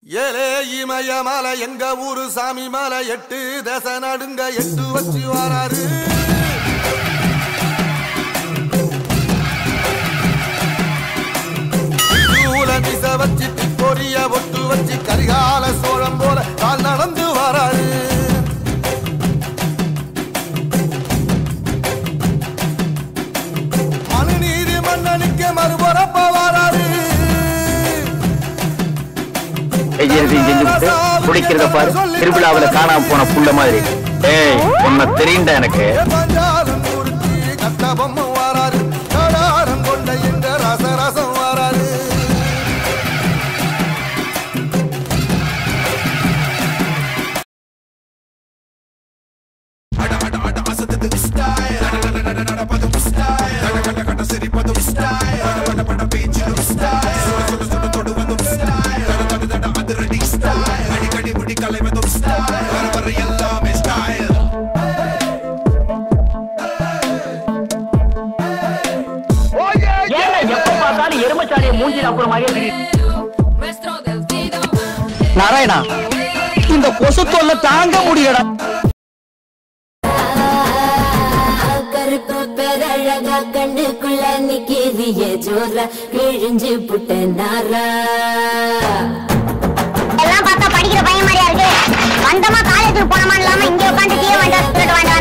ஏலே இமய மலை எங்க ஊரு சாமி மலை எட்டு தசை நடுங்க எட்டு வச்சு வராரு சூல மிச வச்சு பொரிய ஒட்டு வச்சு கரிகால சோழம் போல கால் நடந்து வராரு மனுநீதி மன்னனுக்கு மறுபரப்ப வராரு செய்யறதையும் செஞ்சுட்டு குடிக்கிறத பாரு திருவிழாவுல காணாம போன புள்ள மாதிரி ஏய் உன்னை தெரியுண்டா எனக்கு பஞ்சாலம் முறுக்கி கட்டபொம்ம வாராரு கடாரம் கொண்ட எங்க ரசரசம் வாராரு ஏன் எப்ப பார்த்தாலும் எருமச்சாடிய மூஞ்சில அப்புறம் மாதிரியே தெரியுது Nuestro destino. நாராயணா இந்த கொசு தொல்லை தாங்க முடியலடா கருப்பு பெரழகா கண்ணுக்குள்ள நிக்கிறிய ஜோரா கிழிஞ்சு புட்ட நாரா எல்லாம் பார்த்தா படிக்கிற பையன் மாதிரியா இருக்கு வந்தமா காலேஜுக்கு போனமா இல்லாம இங்க உட்காந்து டீ வாங்கிட்டு வந்து வாங்கிட்டு